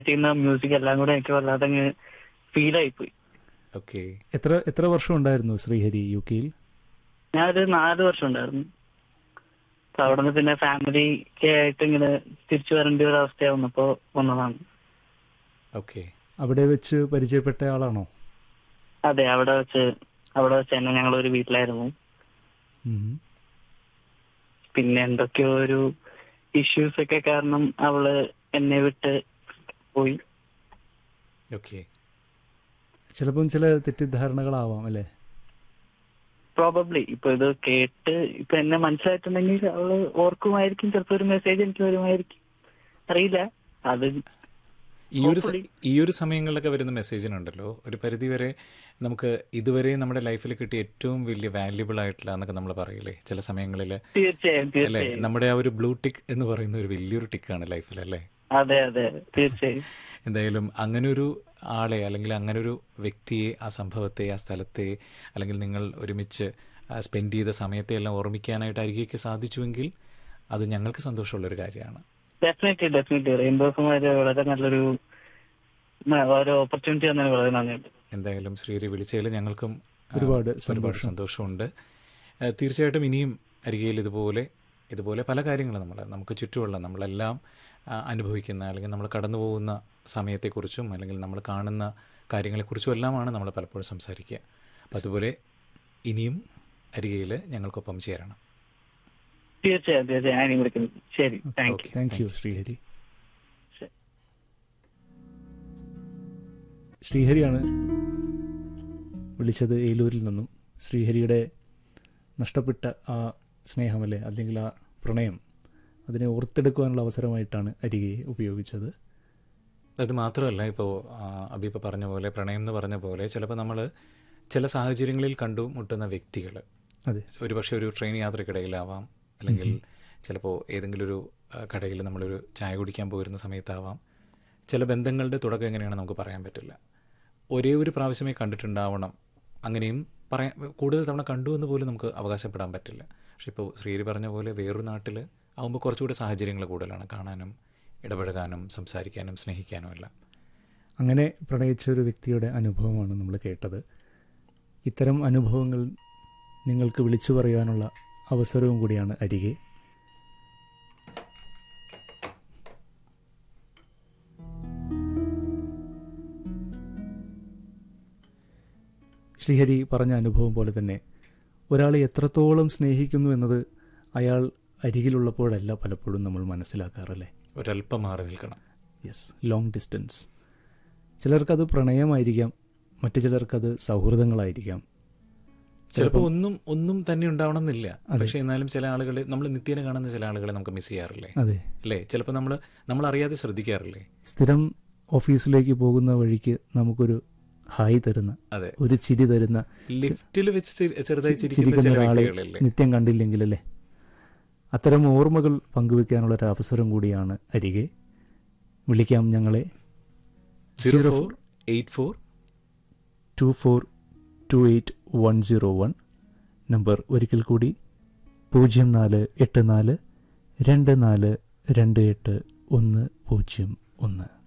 ചെയ്യുന്ന മ്യൂസിക് എല്ലാം കൂടെ എനിക്ക് വല്ലാതെ അങ്ങ് ഫീൽ ആയിപ്പോയി ഓക്കെ എത്ര എത്ര വർഷം ഉണ്ടായിരുന്നു ശ്രീഹരി യു കെയിൽ ഞാനൊരു നാല് വർഷം ഉണ്ടായിരുന്നു അപ്പൊ അവിടെ നിന്ന് പിന്നെ ഫാമിലിക്ക് ആയിട്ട് ഇങ്ങനെ തിരിച്ചു വരേണ്ട ഒരു അവസ്ഥ വന്നപ്പോ വന്നതാണ് ഓക്കെ അവിടെ വെച്ച് പരിചയപ്പെട്ട ആളാണോ അതെ അവിടെ വെച്ച് അവിടെ വെച്ച് തന്നെ ഞങ്ങൾ ഒരു വീട്ടിലായിരുന്നു ഉം. പിന്നെ എന്തൊക്കെയോ ഒരു ഇഷ്യൂസ് ഒക്കെ കാരണം അവള് എന്നെ വിട്ട് പോയി ഓക്കെ ചിലപ്പം ചില തെറ്റിദ്ധാരണകളാവാം അല്ലേ പ്രോബബ്ലി ഇപ്പൊ ഇത് കേട്ട് ഇപ്പൊ എന്നെ മനസ്സിലായിട്ടുണ്ടെങ്കിൽ അവള് ഓർക്കുമായിരിക്കും ചിലപ്പോ ഒരു മെസ്സേജ് എനിക്ക് വരുമായിരിക്കും അറിയില്ല അത് ഈ ഒരു സ- Hopefully. ഈ ഒരു സമയങ്ങളിലൊക്കെ വരുന്ന മെസ്സേജിനുണ്ടല്ലോ ഒരു പരിധി വരെ നമുക്ക് ഇതുവരെ നമ്മുടെ ലൈഫിൽ കിട്ടിയ ഏറ്റവും വലിയ വാല്യുബിൾ ആയിട്ടുള്ള എന്നൊക്കെ നമ്മൾ പറയില്ലേ ചില സമയങ്ങളിൽ തീർച്ചയായും അല്ലേ തീർച്ചയായും നമ്മുടെ ആ ഒരു ബ്ലൂ ടിക്ക് എന്ന് പറയുന്ന ഒരു വലിയൊരു ടിക്കാണ് ലൈഫിൽ അല്ലേ അതെ അതെ തീർച്ചയായും എന്തായാലും അങ്ങനൊരു ആളെ അല്ലെങ്കിൽ അങ്ങനൊരു വ്യക്തിയെ ആ സംഭവത്തെ ആ സ്ഥലത്തെ അല്ലെങ്കിൽ നിങ്ങൾ ഒരുമിച്ച് സ്പെൻഡ് ചെയ്ത സമയത്തെ എല്ലാം ഓർമ്മിക്കാനായിട്ട് അരികേക്ക് സാധിച്ചുവെങ്കിൽ അത് ഞങ്ങൾക്ക് സന്തോഷമുള്ളൊരു കാര്യമാണ് ഡെഫിനറ്റ്ലി ഡെഫിനറ്റ്ലി റെയിൻബോസുമാര് വളരെ നല്ലൊരു ന- ഒരു ഓപ്പർച്യൂണിറ്റി തന്നതിന് വളരെ നന്ദിയുണ്ട് എന്തായാലും ശ്രീരി വിളിച്ചതിൽ ഞങ്ങൾക്കും ആ, ഒരുപാട് ഒരുപാട് സന്തോഷം. സന്തോഷമുണ്ട് ആ, തീർച്ചയായിട്ടും ഇനിയും അരികയിൽ ഇതുപോലെ ഇതുപോലെ പല കാര്യങ്ങൾ നമ്മൾ നമുക്ക് ചുറ്റുമുള്ള നമ്മളെല്ലാം ആ, അനുഭവിക്കുന്ന അല്ലെങ്കിൽ നമ്മൾ കടന്നു പോകുന്ന സമയത്തെക്കുറിച്ചും അല്ലെങ്കിൽ നമ്മൾ കാണുന്ന കാര്യങ്ങളെക്കുറിച്ചും എല്ലാമാണ് നമ്മൾ പലപ്പോഴും സംസാരിക്കുക അപ്പം അതുപോലെ ഇനിയും അരികയിൽ ഞങ്ങൾക്കൊപ്പം ചേരണം തീർച്ചയായും തീർച്ചയായും ഞാൻ വിളിക്കുന്നു ശരി thank you thank you Sreehari ശ്രീഹരിയാണ് വിളിച്ചത് ഏലൂരിൽ നിന്നും ശ്രീഹരിയുടെ നഷ്ടപ്പെട്ട ആ സ്നേഹമല്ലേ അല്ലെങ്കിൽ ആ പ്രണയം അതിനെ ഓർത്തെടുക്കുവാനുള്ള അവസരമായിട്ടാണ് അരികെ ഉപയോഗിച്ചത് അത് മാത്രമല്ല ഇപ്പോൾ അബീപ്പ പറഞ്ഞ പോലെ പ്രണയം എന്ന് പറഞ്ഞ പോലെ ചിലപ്പോൾ നമ്മൾ ചില സാഹചര്യങ്ങളിൽ കണ്ടുമുട്ടുന്ന വ്യക്തികൾ അതെ ഒരുപക്ഷെ ഒരു ട്രെയിൻ യാത്രക്കിടയിലാവാം അല്ലെങ്കിൽ ചിലപ്പോൾ ഏതെങ്കിലും ഒരു ആ, കടയിൽ നമ്മളൊരു ചായ കുടിക്കാൻ പോയിരുന്ന സമയത്താവാം ചില ബന്ധങ്ങളുടെ തുടക്കം എങ്ങനെയാണ് നമുക്ക് പറയാൻ പറ്റില്ല ഒരേ ഒരു പ്രാവശ്യമേ കണ്ടിട്ടുണ്ടാവണം അങ്ങനെയും പറയാൻ കൂടുതൽ തവണ കണ്ടു എന്ന് പോലും നമുക്ക് അവകാശപ്പെടാൻ പറ്റില്ല പക്ഷെ ഇപ്പോൾ ശ്രീരി പറഞ്ഞ പോലെ വേറൊരു നാട്ടിൽ ആകുമ്പോൾ കുറച്ചുകൂടെ സാഹചര്യങ്ങൾ കൂടുതലാണ് കാണാനും ഇടപഴകാനും സംസാരിക്കാനും സ്നേഹിക്കാനും എല്ലാം അങ്ങനെ പ്രണയിച്ച ഒരു വ്യക്തിയുടെ അനുഭവമാണ് നമ്മൾ കേട്ടത് ഇത്തരം അനുഭവങ്ങൾ നിങ്ങൾക്ക് വിളിച്ചു പറയാനുള്ള അവസരവും കൂടിയാണ് അരികെ ശ്രീഹരി പറഞ്ഞ അനുഭവം പോലെ തന്നെ ഒരാളെ എത്രത്തോളം സ്നേഹിക്കുന്നു എന്നത് അയാൾ അരികിലുള്ളപ്പോഴല്ല പലപ്പോഴും നമ്മൾ മനസ്സിലാക്കാറല്ലേ ഒരല്പം മാറി നിൽക്കണം യെസ് ലോങ് ഡിസ്റ്റൻസ് ചിലർക്കത് പ്രണയമായിരിക്കാം മറ്റു ചിലർക്കത് സൗഹൃദങ്ങളായിരിക്കാം ചിലപ്പോൾ ഒന്നും ഒന്നും തന്നെ ഉണ്ടാവണം എന്നില്ല അതെ. പക്ഷെ എന്നാലും ചില ആളുകൾ നമ്മൾ നിത്യേന കാണുന്ന ചില ആളുകളെ നമുക്ക് മിസ് ചെയ്യാറില്ലേ അതെ അല്ലേ ചിലപ്പോൾ നമ്മൾ നമ്മൾ അറിയാതെ ശ്രദ്ധിക്കാറില്ലേ സ്ഥിരം ഓഫീസിലേക്ക് പോകുന്ന വഴിക്ക് നമുക്കൊരു ഹായ് തരുന്ന അതെ ഒരു ചിരി തരുന്ന ലിഫ്റ്റിൽ വെച്ച് ചി- ചെറുതായി ചി- ചിരിക്കുന്ന ചിരിക്കുന്ന ചില ഒരാളെ വ്യക്തികളല്ലേ നിത്യം കണ്ടില്ലെങ്കിലല്ലേ അത്തരം ഓർമ്മകൾ പങ്കുവെക്കാനുള്ള ഒരു അവസരം കൂടിയാണ് അരികെ വിളിക്കാം ഞങ്ങളെ zero four eight four two four two eight one zero one number ഒരിക്കൽ കൂടി പൂജ്യം നാല് എട്ട് നാല് രണ്ട് നാല് രണ്ട് എട്ട് ഒന്ന് പൂജ്യം ഒന്ന്